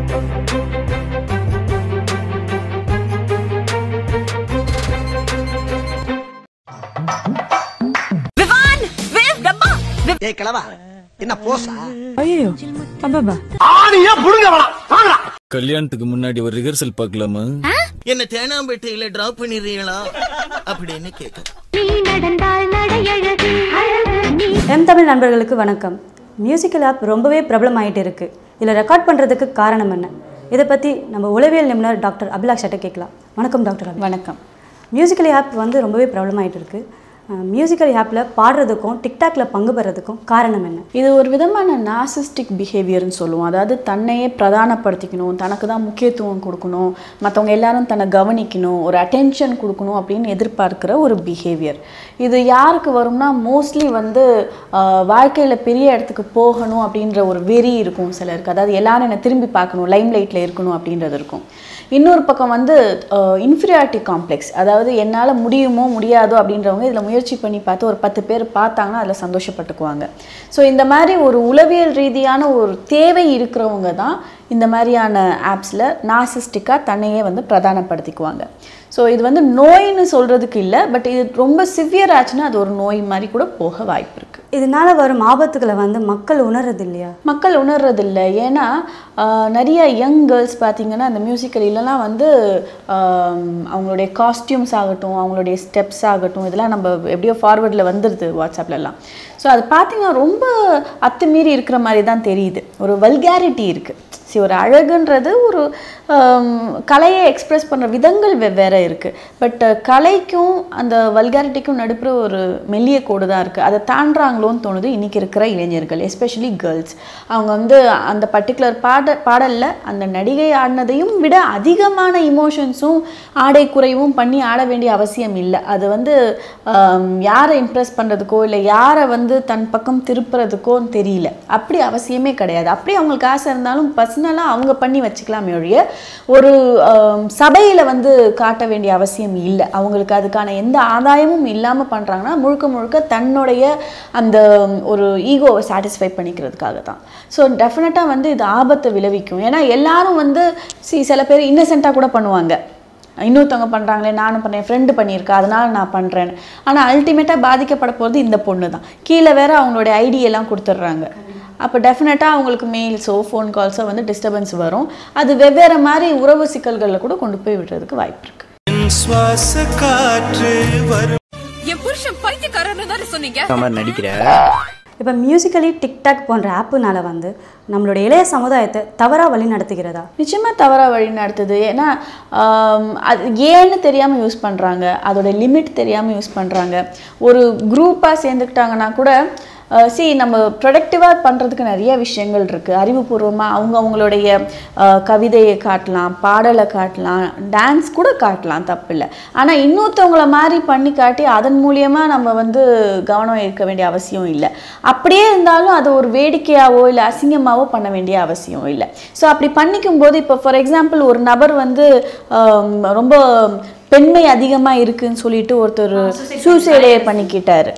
Vivaan wave டப்பா ஏய் கிழவா என்ன போசா ஐயோ அப்பா ஆணியா புடுங்க வேணாம் வாங்கடா கல்யாணத்துக்கு முன்னாடி ஒரு ரிஹர்சல் பார்க்கலாமா என்ன தேனாம்பேட்டையில டிராப் பண்ணிடுறீங்களா அப்படின்னு கேட்க எம் தமிழ் நண்பர்களுக்கு வணக்கம் மியூசிக்கல் ஆப் ரொம்பவே பிரபலம் ஆகிட்டு இருக்கு இதில் ரெக்கார்ட் பண்ணுறதுக்கு காரணம் என்ன இதை பற்றி நம்ம உளவியல் நிபுணர் டாக்டர் அபிலாஷ் கிட்ட கேட்கலாம் வணக்கம் டாக்டர் அபிலாஷ். வணக்கம் மியூசிக்கல் ஆப் வந்து ரொம்பவே பிரபலமாயிட்டு இருக்கு மியூசிக்கல் ஆப்பில் பாடுறதுக்கும் டிக்டாக்ல பங்கு பெறதுக்கும் காரணம் என்ன இது ஒரு விதமான நாசிஸ்டிக் பிஹேவியர்னு சொல்லுவோம் அதாவது தன்னையே பிரதானப்படுத்திக்கணும் தனக்கு தான் முக்கியத்துவம் கொடுக்கணும் மற்றவங்க எல்லாரும் தன்னை கவனிக்கணும் ஒரு அட்டென்ஷன் கொடுக்கணும் அப்படின்னு எதிர்பார்க்கிற ஒரு பிஹேவியர் இது யாருக்கு வரும்னா மோஸ்ட்லி வந்து வாழ்க்கையில் பெரிய இடத்துக்கு போகணும் அப்படின்ற ஒரு வெறி இருக்கும் சிலருக்கு அதாவது எல்லாரும் என்னை திரும்பி பார்க்கணும் லைம் லைட்டில் இருக்கணும் அப்படின்றது இருக்கும் இன்னொரு பக்கம் வந்து இன்ஃபீரியாரிட்டி காம்ப்ளெக்ஸ் அதாவது என்னால் முடியுமோ முடியாதோ அப்படின்றவங்க இதில் முயற்சி பண்ணி பார்த்து ஒரு பத்து பேர் பார்த்தாங்கன்னா அதில் சந்தோஷப்பட்டுக்குவாங்க ஸோ இந்த மாதிரி ஒரு உளவியல் ரீதியான ஒரு தேவை இருக்கிறவங்க தான் இந்த மாதிரியான ஆப்ஸில் நாசிஸ்டிக்காக தன்னையே வந்து பிரதானப்படுத்திக்குவாங்க ஸோ இது வந்து நோயின்னு சொல்கிறதுக்கு இல்லை பட் இது ரொம்ப சிவியர் ஆச்சுன்னா அது ஒரு நோய் மாதிரி கூட போக வாய்ப்பு இருக்குது இதனால வரும் ஆபத்துக்களை வந்து மக்கள் உணர்றது இல்லையா மக்கள் உணர்றதில்ல ஏன்னா ஆஹ், நிறைய யங் கேர்ள்ஸ் பார்த்தீங்கன்னா அந்த மியூசிக்கல் இல்லைலாம் வந்து ஆம், அவங்களுடைய காஸ்டியூம்ஸ் ஆகட்டும் அவங்களுடைய ஸ்டெப்ஸ் ஆகட்டும் இதெல்லாம் நம்ம எப்படியோ ஃபார்வர்டில் வந்துடுது வாட்ஸ்அப்லலாம் ஸோ அது பார்த்தீங்கன்னா ரொம்ப அத்துமீறி இருக்கிற மாதிரி தான் தெரியுது ஒரு வல்காரிட்டி இருக்குது சரி ஒரு அழகுன்றது ஒரு ஆம், கலையை எக்ஸ்பிரஸ் பண்ணுற விதங்கள் வெவ்வேறு இருக்குது பட் கலைக்கும் அந்த வல்காரிட்டிக்கும் நடுப்புற ஒரு மெல்லிய கோடு தான் இருக்குது அதை தாண்டுறாங்களோன்னு தோணுது இன்றைக்கி இருக்கிற இளைஞர்கள் எஸ்பெஷலி கேர்ள்ஸ் அவங்க வந்து அந்த பர்டிகுலர் பாட பாடலில் அந்த நடிகை ஆடினதையும் விட அதிகமான இமோஷன்ஸும் ஆடை குறைவும் பண்ணி ஆட வேண்டிய அவசியம் இல்லை அது வந்து ஆம், யாரை இம்ப்ரெஸ் பண்ணுறதுக்கோ இல்லை யாரை வந்து தன் பக்கம் திருப்புறதுக்கோன்னு தெரியல அப்படி அவசியமே கிடையாது அப்படி அவங்களுக்கு ஆசை இருந்தாலும் பர்சனலாக அவங்க பண்ணி வச்சுக்கலாமே ஒழிய ஒரு சபையில் வந்து காட்ட வேண்டிய அவசியம் இல்லை அவங்களுக்கு அதுக்கான எந்த ஆதாயமும் இல்லாமல் பண்ணுறாங்கன்னா முழுக்க முழுக்க தன்னுடைய அந்த ஒரு ஈகோவை சாட்டிஸ்ஃபை பண்ணிக்கிறதுக்காக தான் ஸோ டெஃபினட்டாக வந்து இது ஆபத்தை விளைவிக்கும் ஏன்னா எல்லாரும் வந்து சி சில பேர் இன்னசென்ட்டாக கூட பண்ணுவாங்க இன்னொருத்தவங்க பண்ணுறாங்களே நானும் பண்ணேன் ஃப்ரெண்டு பண்ணியிருக்கா அதனால நான் பண்ணுறேன் ஆனால் அல்டிமேட்டாக பாதிக்கப்பட போகிறது இந்த பொண்ணு தான் கீழே வேற அவங்களுடைய ஐடி எல்லாம் கொடுத்துட்றாங்க அப்போ டெஃபினட்டாக அவங்களுக்கு மெயில்ஸோ ஃபோன் கால்ஸோ வந்து டிஸ்டர்பன்ஸ் வரும் அது வெவ்வேறு மாதிரி உறவு சிக்கல்களில் கூட கொண்டு போய் விடுறதுக்கு வாய்ப்பு இருக்குது சுவாச காற்று வரும் என் புருஷன் பைத்தியக்காரன்னு தானே சொன்னீங்க இப்போ மியூசிக்கலி டிக்டாக் போன்ற ஆப்புனால வந்து நம்மளுடைய இளைய சமுதாயத்தை தவறாக வழி நடத்துகிறதா நிச்சயமாக தவறாக வழி நடத்துது ஏன்னா ஆம், அது ஏன்னு தெரியாமல் யூஸ் பண்ணுறாங்க அதோட லிமிட் தெரியாமல் யூஸ் பண்ணுறாங்க ஒரு குரூப்பாக சேர்ந்துக்கிட்டாங்கன்னா கூட சி நம்ம ப்ரொடக்டிவாக பண்ணுறதுக்கு நிறைய விஷயங்கள் இருக்குது அறிவுபூர்வமாக அவங்க அவங்களுடைய அஹ், கவிதையை காட்டலாம் பாடலை காட்டலாம் டான்ஸ் கூட காட்டலாம் தப்பில்லை ஆனால் இன்னொருத்தவங்கள மாதிரி பண்ணி காட்டி அதன் மூலியமாக நம்ம வந்து கவனம் இருக்க வேண்டிய அவசியம் இல்லை அப்படியே இருந்தாலும் அது ஒரு வேடிக்கையாவோ இல்லை அசிங்கமாவோ பண்ண வேண்டிய அவசியம் இல்லை ஸோ அப்படி பண்ணிக்கும் போது இப்போ ஃபார் எக்ஸாம்பிள் ஒரு நபர் வந்து ஆம், ரொம்ப பெண்மை அதிகமாக இருக்குன்னு சொல்லிட்டு ஒருத்தர் சூசைடே பண்ணிக்கிட்டாரு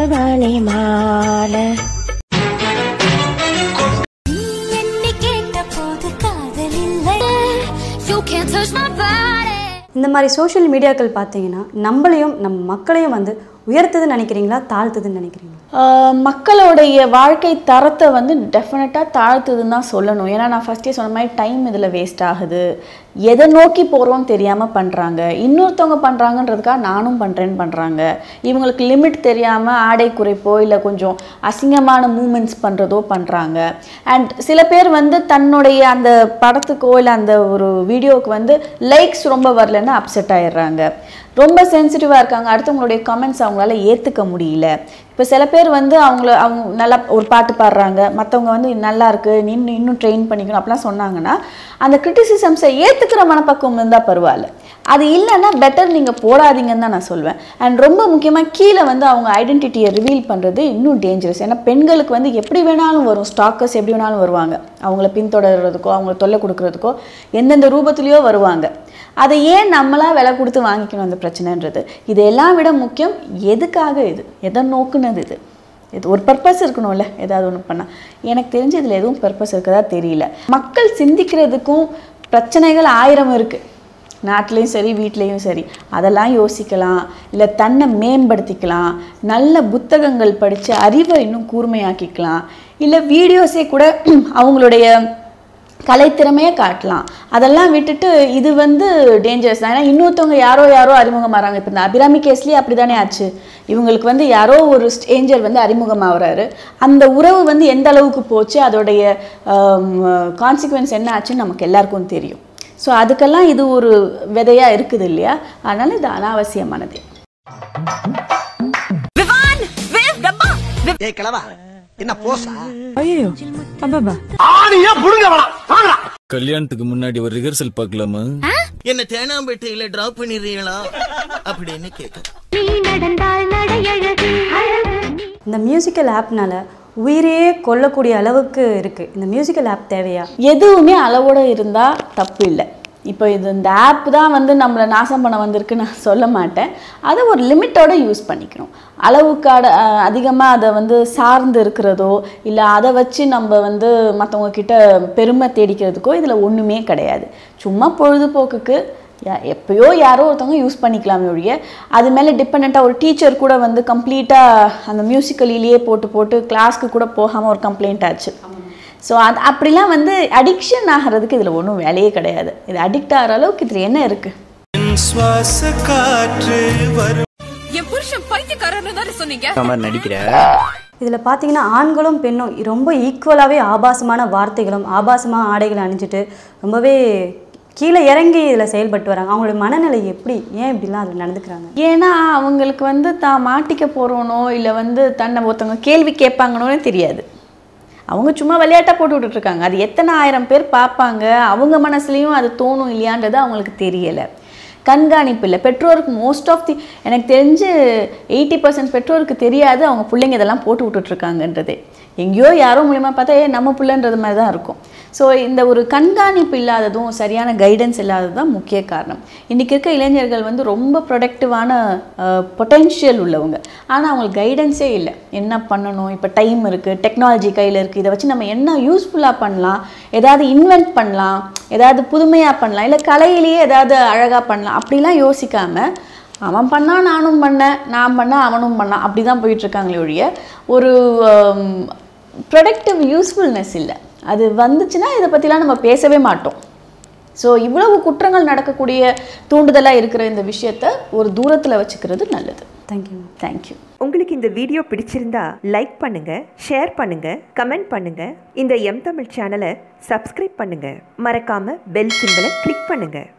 என்னை கேட்ட போது காதல் இல்லை You can't touch my body இந்த மாதிரி சோஷியல் மீடியாக்கள் பார்த்தீங்கன்னா நம்மளையும் நம்ம மக்களையும் வந்து உயர்த்துதுன்னு நினைக்கிறீங்களா தாழ்த்துதுன்னு நினைக்கிறீங்களா ஆஹ் மக்களுடைய வாழ்க்கை தரத்தை வந்து டெஃபினட்டாக தாழ்த்துதுன்னு தான் சொல்லணும் ஏன்னா நான் ஃபஸ்ட்டே சொன்ன மாதிரி டைம் இதில் வேஸ்ட் ஆகுது எதை நோக்கி போகிறோம்னு தெரியாமல் பண்ணுறாங்க இன்னொருத்தவங்க பண்ணுறாங்கன்றதுக்காக நானும் பண்ணுறேன்னு பண்ணுறாங்க இவங்களுக்கு லிமிட் தெரியாமல் ஆடை குறைப்போ இல்லை கொஞ்சம் அசிங்கமான மூமெண்ட்ஸ் பண்ணுறதோ பண்ணுறாங்க அண்ட் சில பேர் வந்து தன்னுடைய அந்த படத்துக்கோ இல்லை அந்த ஒரு வீடியோவுக்கு வந்து லைக்ஸ் ரொம்ப வரலன்னா அப்செட் ஆயிடுறாங்க ரொம்ப சென்சிட்டிவாக இருக்காங்க அடுத்தவங்களுடைய கமெண்ட்ஸ் அவங்களால ஏற்றுக்க முடியல இப்போ சில பேர் வந்து அவங்கள அவங்க நல்லா ஒரு பாட்டு பாடுறாங்க மற்றவங்க வந்து நல்லா இருக்கு நீ இன்னும் இன்னும் ட்ரெயின் பண்ணிக்கணும் அப்படிலாம் சொன்னாங்கன்னா அந்த கிரிட்டிசிசம்ஸை ஏற்றுக்கிற மனப்பக்குவம் இருந்தால் பரவாயில்ல அது இல்லைன்னா பெட்டர் நீங்கள் போடாதீங்கன்னு தான் நான் சொல்வேன் அண்ட் ரொம்ப முக்கியமாக கீழே வந்து அவங்க ஐடென்டிட்டியை ரிவீல் பண்ணுறது இன்னும் டேஞ்சரஸ் ஏன்னா பெண்களுக்கு வந்து எப்படி வேணாலும் வரும் ஸ்டாக்கர்ஸ் எப்படி வேணாலும் வருவாங்க அவங்கள பின்தொடர்றதுக்கோ அவங்கள தொல்லை கொடுக்கறதுக்கோ எந்தெந்த ரூபத்துலேயோ வருவாங்க அதை ஏன் நம்மளா விலை கொடுத்து வாங்கிக்கணும் அந்த பிரச்சனைன்றது இது எல்லாம் விட முக்கியம் எதுக்காக இது எதை நோக்குனது இது இது ஒரு பர்பஸ் இருக்கணும்ல ஏதாவது ஒன்று பண்ணால் எனக்கு தெரிஞ்சு இதில் எதுவும் பர்பஸ் இருக்கதா தெரியல மக்கள் சிந்திக்கிறதுக்கும் பிரச்சனைகள் ஆயிரம் இருக்குது நாட்டிலையும் சரி வீட்லேயும் சரி அதெல்லாம் யோசிக்கலாம் இல்லை தன்னை மேம்படுத்திக்கலாம் நல்ல புத்தகங்கள் படித்து அறிவை இன்னும் கூர்மையாக்கிக்கலாம் இல்லை வீடியோஸே கூட அவங்களுடைய கலைத்திறமையை காட்டலாம் அதெல்லாம் விட்டுட்டு இது வந்து டேஞ்சரஸ் தான் ஏன்னா இன்னொருத்தவங்க யாரோ யாரோ அறிமுகமாகறாங்க இப்போ இந்த அபிராமி கேஸ்லேயே அப்படி தானே ஆச்சு இவங்களுக்கு வந்து யாரோ ஒரு ஸ்ட்ரேஞ்சர் வந்து அறிமுகமாகறாரு அந்த உறவு வந்து எந்த அளவுக்கு போச்சு அதோடைய கான்சிக்வன்ஸ் என்ன ஆச்சுன்னு நமக்கு எல்லாருக்கும் தெரியும் ஸோ அதுக்கெல்லாம் இது ஒரு விதையாக இருக்குது இல்லையா அதனால் இது அனாவசியமானது விவான் வேவ் டப்பா ஏய் கிளவா என்ன போசா ஐயோ அப்பா கல்யாணத்துக்கு முன்னாடி ஒரு ரிஹர்சல் பார்க்கலாமா என்ன தேனாம்பேட்டையில டிராப் பண்ணிடுறீங்களா அப்படின்னு கேட்க நீ நடந்தால் நடையழகு இந்த மியூசிக்கல் ஆப்னால உயிரையே கொல்லக்கூடிய அளவுக்கு இருக்குது இந்த மியூசிக்கல் ஆப் தேவையா எதுவுமே அளவோட இருந்தால் தப்பு இல்லை இப்போ இது இந்த ஆப் தான் வந்து நம்மளை நாசம் பண்ண வந்திருக்கு நான் சொல்ல மாட்டேன் அதை ஒரு லிமிட்டோட யூஸ் பண்ணிக்கணும் அளவுக்கு அட அதிகமாக அதை வந்து சார்ந்து இருக்கிறதோ இல்லை அதை வச்சு நம்ம வந்து மற்றவங்க கிட்ட பெருமை தேடிக்கிறதுக்கோ இதில் ஒன்றுமே கிடையாது சும்மா பொழுதுபோக்குக்கு யா- எப்பயோ யாரோ ஒருத்தவங்க யூஸ் பண்ணிக்கலாமே ஒழிய அது மேலே டிபெண்ட்டாக ஒரு டீச்சர் கூட வந்து கம்ப்ளீட்டாக அந்த மியூசிக்கலிலேயே போட்டு போட்டு கிளாஸ்க்கு கூட போகாமல் ஒரு கம்ப்ளைண்ட் ஆச்சு ஸோ அது அப்படிலாம் வந்து அடிக்ஷன் ஆகிறதுக்கு இதில் ஒன்றும் வேலையே கிடையாது இது அடிக்ட் ஆகிற அளவுக்கு இதில் என்ன இருக்குது என் சுவாச காற்று வரும் என் புருஷன் பைத்தியக்காரன்னு தானே சொன்னீங்க இதில் பார்த்தீங்கன்னா ஆண்களும் பெண்ணும் ரொம்ப ஈக்குவலாகவே ஆபாசமான வார்த்தைகளும் ஆபாசமான ஆடைகளை அணிஞ்சிட்டு ரொம்பவே கீழே இறங்கி இதில் செயல்பட்டு வராங்க அவங்களுடைய மனநிலை எப்படி ஏன் இப்படிலாம் அதில் நடந்துக்கிறாங்க ஏன்னா அவங்களுக்கு வந்து தான் மாட்டிக்க போகிறோனோ இல்லை வந்து தன்னை ஒருத்தவங்க கேள்வி கேட்பாங்கன்னே தெரியாது அவங்க சும்மா விளையாட்டாக போட்டு விட்டுட்டு இருக்காங்க அது எத்தனை ஆயிரம் பேர் பார்ப்பாங்க அவங்க மனசுலேயும் அது தோணும் இல்லையான்றது அவங்களுக்கு தெரியலை கண்காணிப்பு இல்லை பெற்றோருக்கு மோஸ்ட் ஆஃப் தி எனக்கு தெரிஞ்சு எயிட்டி பர்சன்ட் பெற்றோருக்கு தெரியாது அவங்க பிள்ளைங்க இதெல்லாம் போட்டு விட்டுட்ருக்காங்கன்றதே எங்கேயோ யாரோ மூலியமா பார்த்தா ஏ நம்ம பிள்ளைன்றது மாதிரி தான் இருக்கும் ஸோ இந்த ஒரு கண்காணிப்பு இல்லாததும் சரியான கைடன்ஸ் இல்லாததும் தான் முக்கிய காரணம் இன்றைக்கி இருக்க இளைஞர்கள் வந்து ரொம்ப ப்ரொடக்டிவான பொட்டென்ஷியல் உள்ளவங்க ஆனால் அவங்களுக்கு கைடன்ஸே இல்லை என்ன பண்ணணும் இப்போ டைம் இருக்குது டெக்னாலஜி கையில் இருக்குது இதை வச்சு நம்ம என்ன யூஸ்ஃபுல்லாக பண்ணலாம் ஏதாவது இன்வென்ட் பண்ணலாம் ஏதாவது புதுமையாக பண்ணலாம் இல்லை கலையிலேயே ஏதாவது அழகாக பண்ணலாம் அப்படிலாம் யோசிக்காமல் அவன் பண்ணா நானும் பண்ணேன் நான் பண்ணா அவனும் பண்ணான் அப்படி தான் போயிட்டுருக்காங்களே ஒழிய ஒரு ப்ரொடக்டிவ் யூஸ்ஃபுல்னஸ் இல்லை அது வந்துச்சுன்னா இதை பற்றிலாம் நம்ம பேசவே மாட்டோம் ஸோ இவ்வளவு குற்றங்கள் நடக்கக்கூடிய தூண்டுதலாக இருக்கிற இந்த விஷயத்த ஒரு தூரத்தில் வச்சுக்கிறது நல்லது தேங்க்யூ தேங்க்யூ உங்களுக்கு இந்த வீடியோ பிடிச்சிருந்தா லைக் பண்ணுங்க ஷேர் பண்ணுங்க கமெண்ட் பண்ணுங்க இந்த எம் தமிழ் சேனலை சப்ஸ்கிரைப் பண்ணுங்க மறக்காம பெல் சிம்பலை கிளிக் பண்ணுங்க